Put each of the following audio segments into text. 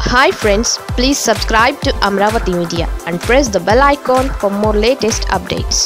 hi friends please subscribe to Amaravati media and press the bell icon for more latest updates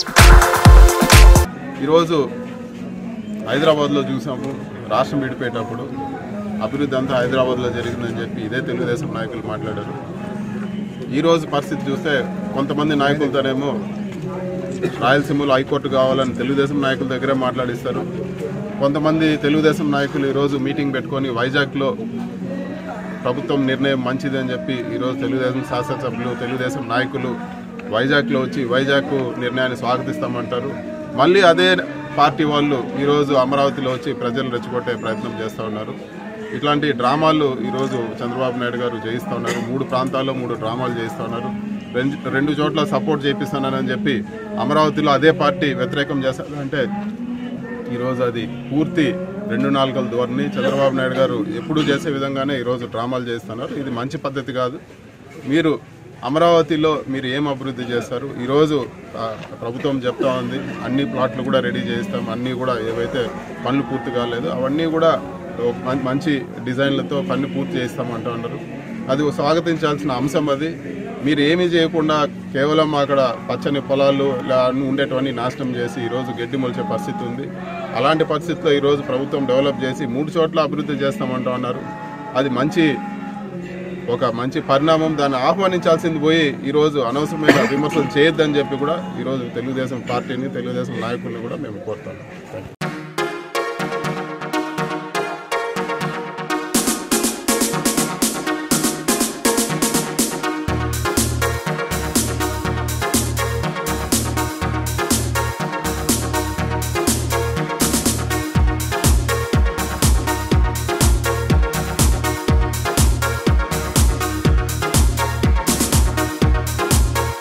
ఈరోజు హైదరాబాద్లో చూసాము రాష్ట్రం విడిపోయేటప్పుడు అభివృద్ధి అంతా హైదరాబాద్లో జరిగిందని చెప్పి ఇదే తెలుగుదేశం నాయకులు మాట్లాడారు ఈరోజు పరిస్థితి చూస్తే కొంతమంది నాయకులతోనేమో రాయలసీమలో హైకోర్టు కావాలని తెలుగుదేశం నాయకుల దగ్గరే మాట్లాడిస్తారు కొంతమంది తెలుగుదేశం నాయకులు ఈరోజు మీటింగ్ పెట్టుకొని వైజాగ్లో ప్రభుత్వం నిర్ణయం మంచిది అని చెప్పి ఈరోజు తెలుగుదేశం శాసనసభ్యులు తెలుగుదేశం నాయకులు వైజాగ్లో వచ్చి వైజాగ్ నిర్ణయాన్ని స్వాగతిస్తామంటారు మళ్ళీ అదే పార్టీ వాళ్ళు ఈరోజు అమరావతిలో వచ్చి ప్రజలు రెచ్చగొట్టే ప్రయత్నం చేస్తూ ఉన్నారు ఇట్లాంటి డ్రామాలు ఈరోజు చంద్రబాబు నాయుడు గారు చేయిస్తూ ఉన్నారు మూడు ప్రాంతాల్లో మూడు డ్రామాలు చేయిస్తూ ఉన్నారు రెండు రెండు చోట్ల సపోర్ట్ చేపిస్తున్నానని చెప్పి అమరావతిలో అదే పార్టీ వ్యతిరేకం చేస్తారంటే ఈరోజు అది పూర్తి రెండు నాలుగల ధోరణి చంద్రబాబు నాయుడు గారు ఎప్పుడూ చేసే విధంగానే ఈరోజు డ్రామాలు చేస్తున్నారు ఇది మంచి పద్ధతి కాదు మీరు అమరావతిలో మీరు ఏం అభివృద్ధి చేస్తారు ఈరోజు ఆ, ప్రభుత్వం చెప్తా ఉంది అన్ని ప్లాట్లు కూడా రెడీ చేస్తాం అన్నీ కూడా ఏవైతే పనులు పూర్తి కాలేదు అవన్నీ కూడా ఒక మం- మంచి డిజైన్లతో పని పూర్తి చేస్తామంటూ ఉన్నారు అది స్వాగతించాల్సిన అంశం అది మీరు ఏమీ చేయకుండా కేవలం అక్కడ పచ్చని పొలాలు ఇలా అన్ని ఉండేటివన్నీ నాశనం చేసి ఈరోజు గడ్డి మొలిచే పరిస్థితి ఉంది అలాంటి పరిస్థితిలో ఈరోజు ప్రభుత్వం డెవలప్ చేసి మూడు చోట్ల అభివృద్ధి చేస్తామంటూ ఉన్నారు అది మంచి ఒక మంచి పరిణామం దాన్ని ఆహ్వానించాల్సింది పోయి ఈరోజు అనవసరమైన విమర్శలు చేయొద్దని చెప్పి కూడా ఈరోజు తెలుగుదేశం పార్టీని తెలుగుదేశం నాయకుల్ని కూడా మేము కోరుతాం థ్యాంక్ యూ